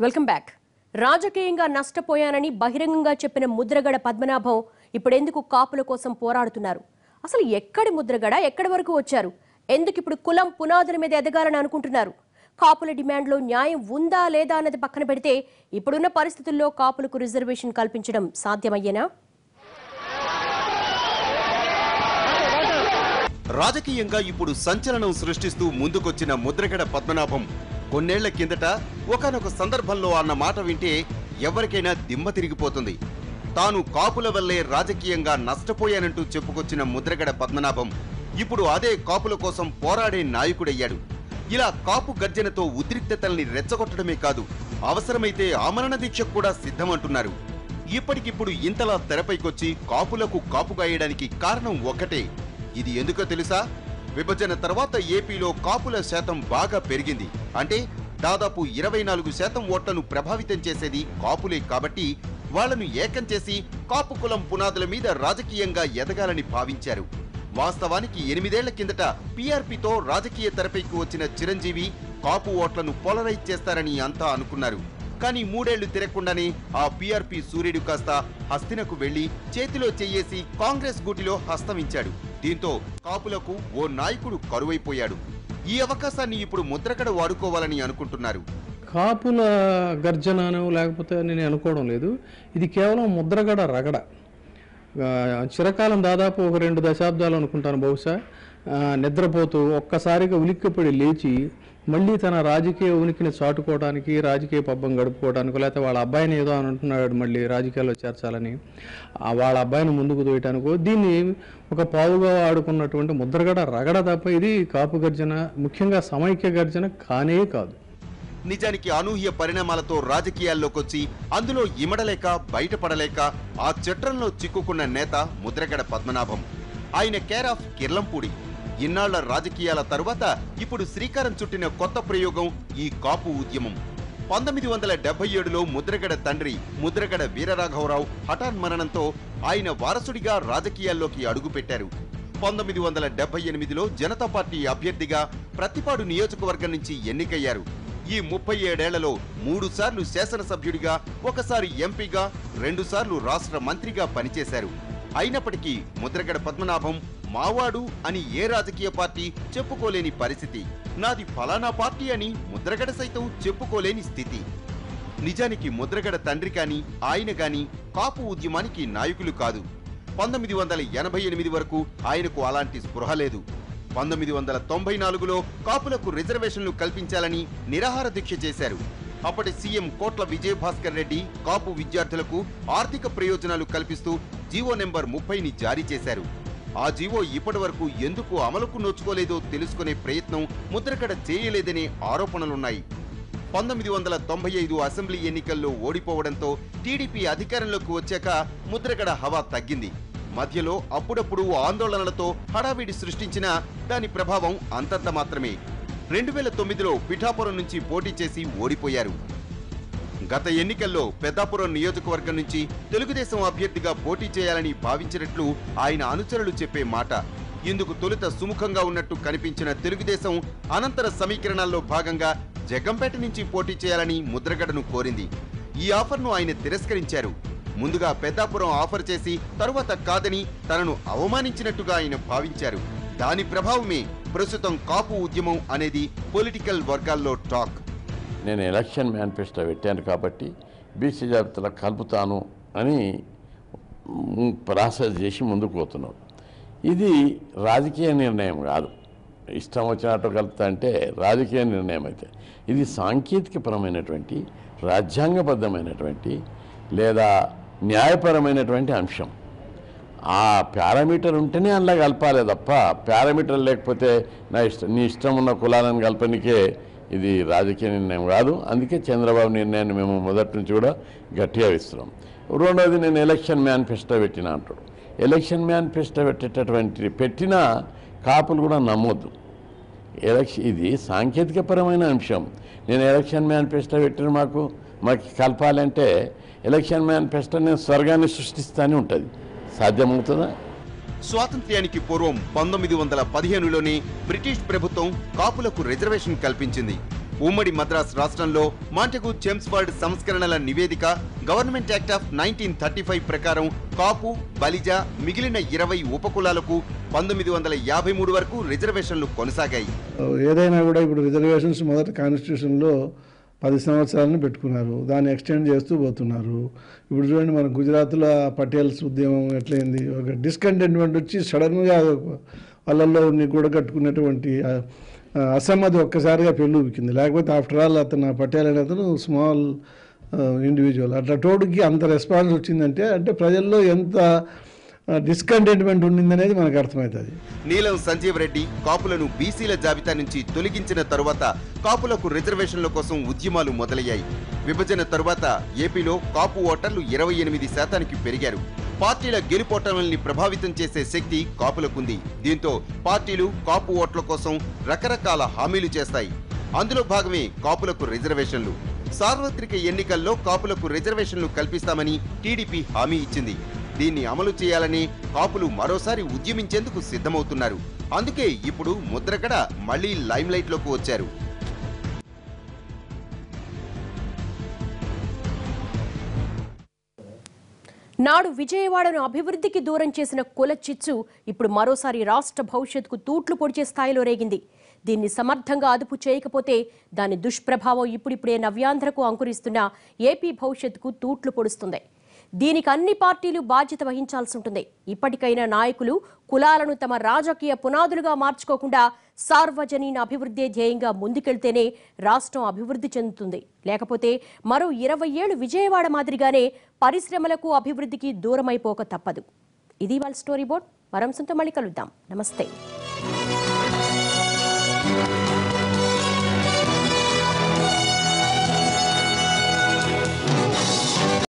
welcome back రాజకీయంగా నష్టపోయానని బహిరంగంగా చెప్పిన ముద్రగడ పద్మనాభం ఇప్పుడెందుకు కాపుల కోసం పోరాడుతున్నారు అసలు ఎక్కడి ముద్రగడ ఎక్కడి వరకు వచ్చారు ఎందుకు ఇప్పుడు కులం పునాదుల మీద ఎదగాలని అనుకుంటున్నారు కాపుల డిమాండ్లో న్యాయం ఉందా లేదా అన్నది పక్కన పెడితే ఇప్పుడున్న పరిస్థితుల్లో కాపులకు రిజర్వేషన్ కల్పించడం సాధ్యమయ్యేనా రాజకీయంగా ఇప్పుడు సంచలనం సృష్టిస్తూ ముందుకొచ్చిన ముద్రగడ పద్మనాభం కొన్నేళ్ల కిందట ఒకానొక సందర్భంలో అన్న మాట వింటే ఎవరికైనా దిమ్మ తిరిగిపోతుంది తాను కాపుల వల్లే రాజకీయంగా నష్టపోయానంటూ చెప్పుకొచ్చిన ముద్రగడ పద్మనాభం ఇప్పుడు అదే కాపుల కోసం పోరాడే నాయకుడయ్యాడు ఇలా కాపు గర్జనతో ఉద్రిక్తతల్ని రెచ్చగొట్టడమే కాదు అవసరమైతే ఆమరణ దీక్ష కూడా సిద్ధమంటున్నారు ఇప్పటికిప్పుడు ఇంతలా తెరపైకొచ్చి కాపులకు కాపు గాయడానికి కారణం ఒకటే ఇది ఎందుకో తెలుసా విభజన తర్వాత ఏపీలో కాపుల శాతం బాగా పెరిగింది అంటే దాదాపు ఇరవై నాలుగు శాతం ఓట్లను ప్రభావితం చేసేది కాపులే కాబట్టి వాళ్లను ఏకం చేసి కాపు కులం పునాదుల మీద రాజకీయంగా ఎదగాలని భావించారు వాస్తవానికి ఎనిమిదేళ్ల కిందట పీఆర్పీతో రాజకీయ తెరపైకి వచ్చిన చిరంజీవి కాపు ఓట్లను పోలరైజ్ చేస్తారని అంతా అనుకున్నారు కానీ మూడేళ్లు తిరగకుండానే ఆ పీఆర్పీ సూర్యుడు కాస్త హస్తినకు వెళ్లి చేతిలో చెయ్యేసి కాంగ్రెస్ గూటిలో హస్తమించాడు దీంతో కాపులకు ఓ నాయకుడు కరువైపోయాడు ఈ అవకాశాన్ని ఇప్పుడు ముద్రకడ వాడుకోవాలని అనుకుంటున్నారు కాపుల గర్జనను లేకపోతే నేను అనుకోవడం లేదు ఇది కేవలం ముద్రగడ రగడ ఆ, చిరకాలం దాదాపు ఒక రెండు దశాబ్దాలు అనుకుంటాను బహుశా ఆ, నిద్రపోతూ ఒక్కసారిగా ఉలిక్కిపడి లేచి మళ్ళీ తన రాజకీయ ఉనికిని చాటుకోవడానికి రాజకీయ పబ్బం గడుపుకోవడానికి లేకపోతే వాళ్ళ అబ్బాయిని ఏదో అని అంటున్నాడు మళ్ళీ రాజకీయాల్లో చేర్చాలని ఆ వాళ్ళ అబ్బాయిని ముందుకు దోయటానికో దీన్ని ఒక పావుగా ఆడుకున్నటువంటి ముద్రగడ రగడ తప్ప ఇది కాపు గర్జన ముఖ్యంగా సమైక్య గర్జన కానే కాదు నిజానికి అనూహ్య పరిణామాలతో రాజకీయాల్లోకొచ్చి అందులో ఇమడలేక బయటపడలేక ఆ చట్రంలో చిక్కుకున్న నేత ముద్రగడ పద్మనాభం ఆయన కేర్ ఆఫ్ కిర్లంపూడి ఇన్నాళ్ల రాజకీయాల తరువాత ఇప్పుడు శ్రీకారం చుట్టిన కొత్త ప్రయోగం ఈ కాపు ఉద్యమం పంతొమ్మిది వందల డెబ్బై ఏడులో ముద్రగడ తండ్రి ముద్రగడ వీరరాఘవరావు హఠాన్ మరణంతో ఆయన వారసుడిగా రాజకీయాల్లోకి అడుగుపెట్టారు పంతొమ్మిది వందల డెబ్బై ఎనిమిదిలో జనతా పార్టీ అభ్యర్థిగా ప్రతిపాడు నియోజకవర్గం నుంచి ఎన్నికయ్యారు ఈ ముప్పై ఏడేళ్లలో మూడు సార్లు శాసనసభ్యుడిగా ఒకసారి ఎంపీగా రెండు సార్లు రాష్ట్ర మంత్రిగా పనిచేశారు అయినప్పటికీ ముద్రగడ పద్మనాభం మావాడు అని ఏ రాజకీయ పార్టీ చెప్పుకోలేని పరిస్థితి నాది ఫలానా పార్టీ అని ముద్రగడ సైతం చెప్పుకోలేని స్థితి నిజానికి ముద్రగడ తండ్రి కాని ఆయన గాని కాపు ఉద్యమానికి నాయకులు కాదు పంతొమ్మిది వందల ఎనభై ఎనిమిది వరకు ఆయనకు అలాంటి స్పృహ లేదు పంతొమ్మిది వందల తొంభై నాలుగులో కాపులకు రిజర్వేషన్లు కల్పించాలని నిరాహార దీక్ష చేశారు అప్పటి సీఎం కోట్ల విజయభాస్కర్ రెడ్డి కాపు విద్యార్థులకు ఆర్థిక ప్రయోజనాలు కల్పిస్తూ జీవో నెంబర్ ముప్పైని జారీ చేశారు ఆ జీవో ఇప్పటి వరకు ఎందుకు అమలుకు నోచుకోలేదో తెలుసుకునే ప్రయత్నం ముద్రకడ చేయలేదనే ఆరోపణలున్నాయి పంతొమ్మిది వందల తొంభై ఐదు అసెంబ్లీ ఎన్నికల్లో ఓడిపోవడంతో టీడీపీ అధికారంలోకి వచ్చాక ముద్రగడ హవా తగ్గింది మధ్యలో అప్పుడప్పుడు ఆందోళనలతో హడావిడి సృష్టించిన దాని ప్రభావం అంతంత మాత్రమే రెండు వేల తొమ్మిదిలో పిఠాపురం నుంచి పోటీ చేసి ఓడిపోయారు గత ఎన్నికల్లో పెద్దాపురం నియోజకవర్గం నుంచి తెలుగుదేశం అభ్యర్థిగా పోటీ చేయాలని భావించినట్లు ఆయన అనుచరులు చెప్పే మాట ఇందుకు తొలుత సుముఖంగా ఉన్నట్టు కనిపించిన తెలుగుదేశం అనంతర సమీకరణాల్లో భాగంగా జగ్గంపేట నుంచి పోటీ చేయాలని ముద్రగడను కోరింది ఈ ఆఫర్ను ఆయన తిరస్కరించారు ముందుగా పెద్దాపురం ఆఫర్ చేసి తరువాత కాదని తనను అవమానించినట్టుగా ఆయన భావించారు దాని ప్రభావమే ప్రస్తుతం కాపు ఉద్యమం అనేది పొలిటికల్ వర్గాల్లో టాక్ నేను ఎలక్షన్ మేనిఫెస్టో పెట్టాను కాబట్టి బీసీ జాబితాలో కలుపుతాను అని మ్, ప్రాసెస్ చేసి ముందుకు పోతున్నాడు ఇది రాజకీయ నిర్ణయం కాదు ఇష్టం వచ్చినట్టు కలుపుతా అంటే రాజకీయ నిర్ణయం అయితే ఇది సాంకేతికపరమైనటువంటి రాజ్యాంగబద్ధమైనటువంటి లేదా న్యాయపరమైనటువంటి అంశం ఆ పారామీటర్ ఉంటేనే అందులో కలపాలి తప్ప పారామీటర్ లేకపోతే నా ఇష్టం నీ ఇష్టం ఉన్న కులాలను కలపనికే ఇది రాజకీయ నిర్ణయం కాదు అందుకే చంద్రబాబు నిర్ణయాన్ని మేము మొదటి నుంచి కూడా గట్టిగా ఇస్తున్నాం రెండవది నేను ఎలక్షన్ మేనిఫెస్టో పెట్టిన అంటాడు ఎలక్షన్ మేనిఫెస్టో పెట్టేటటువంటి పెట్టిన కాపులు కూడా నమ్మొద్దు ఎలక్షన్ ఇది సాంకేతికపరమైన అంశం నేను ఎలక్షన్ మేనిఫెస్టో పెట్టిన మాకు మాకు కలపాలంటే ఎలక్షన్ మేనిఫెస్టో నేను స్వర్గాన్ని సృష్టిస్తానే ఉంటుంది సాధ్యమవుతుందా స్వాతంత్ర్యానికి పూర్వం పంతొమ్మిది వందల పదిహేనులోనే బ్రిటిష్ ప్రభుత్వం కాపులకు రిజర్వేషన్ కల్పించింది ఉమ్మడి మద్రాస్ రాష్ట్రంలో మాంటెగు చెమ్స్ఫర్డ్ సంస్కరణల నివేదిక government act of nineteen thirty five ప్రకారం కాపు బలిజ మిగిలిన ఇరవై ఉపకులాలకు పంతొమ్మిది వందల యాభై మూడు వరకు రిజర్వేషన్లు కొనసాగాయి ఏదైనా కూడా ఇప్పుడు రిజర్వేషన్స్ మొదట కాన్స్టిట్యూషన్లో పది సంవత్సరాలను పెట్టుకున్నారు దాన్ని ఎక్స్టెండ్ చేస్తూ పోతున్నారు ఇప్పుడు చూడండి మన గుజరాత్లో ఆ పటేల్స్ ఉద్యమం ఎట్లయింది ఒక డిస్కంటెంట్మెంట్ వచ్చి సడన్గా వాళ్ళల్లో ఉన్ని కూడా కట్టుకున్నటువంటి ఆ, ఆ, అసమ్మతి ఒక్కసారిగా పెళ్ళుబికింది లేకపోతే ఆఫ్టర్ ఆల్ అతను ఆ పటేల్ అనే అతను స్మాల్ ఇండివిజువల్ అట్లా టోడుకి అంత రెస్పాన్స్ వచ్చిందంటే అంటే ప్రజల్లో ఎంత డిస్కంటెంట్మెంట్ ఉండిందనేది మనకు అర్థమవుతుంది నీలం సంజీవ్ రెడ్డి కాపులను బీసీల జాబితా నుంచి తొలగించిన తరువాత కాపులకు రిజర్వేషన్ల కోసం ఉద్యమాలు మొదలయ్యాయి విభజన తరువాత ఏపీలో కాపు ఓటర్లు ఇరవై ఎనిమిది శాతానికి పెరిగారు పార్టీల గెలుపోటముల్ని ప్రభావితం చేసే శక్తి కాపులకుంది దీంతో పార్టీలు కాపు ఓట్ల కోసం రకరకాల హామీలు చేస్తాయి అందులో భాగమే కాపులకు రిజర్వేషన్లు సార్వత్రిక ఎన్నికల్లో కాపులకు రిజర్వేషన్లు కల్పిస్తామని టీడీపీ హామీ ఇచ్చింది దీన్ని అమలు చేయాలని కాపులు మరోసారి ఉద్యమించేందుకు సిద్ధమవుతున్నారు అందుకే ఇప్పుడు ముద్రగడ మళ్లీ లైమ్లైట్లోకి వచ్చారు నాడు విజయవాడను అభివృద్ధికి దూరం చేసిన కుల చిచ్చు ఇప్పుడు మరోసారి రాష్ట్ర భవిష్యత్తుకు తూట్లు పొడిచే స్థాయిలో రేగింది దీన్ని సమర్థంగా అదుపు చేయకపోతే దాని దుష్ప్రభావం ఇప్పుడిప్పుడే నవ్యాంధ్రకు అంకురిస్తున్న ఏపీ భవిష్యత్తుకు తూట్లు పొడుస్తుంది దీనికి అన్ని పార్టీలు బాధ్యత వహించాల్సి ఉంటుంది ఇప్పటికైనా నాయకులు కులాలను తమ రాజకీయ పునాదులుగా మార్చుకోకుండా సార్వజనీన అభివృద్ధి ధ్యేయంగా ముందుకెళ్తేనే రాష్ట్రం అభివృద్ధి చెందుతుంది లేకపోతే మరో ఇరవై ఏళ్ళు విజయవాడ మాదిరిగానే పరిశ్రమలకు అభివృద్ధికి దూరమైపోక తప్పదు ఇది వాళ్ళ స్టోరీ బోర్డ్ మరంశంతో మళ్ళీ కలుద్దాం నమస్తే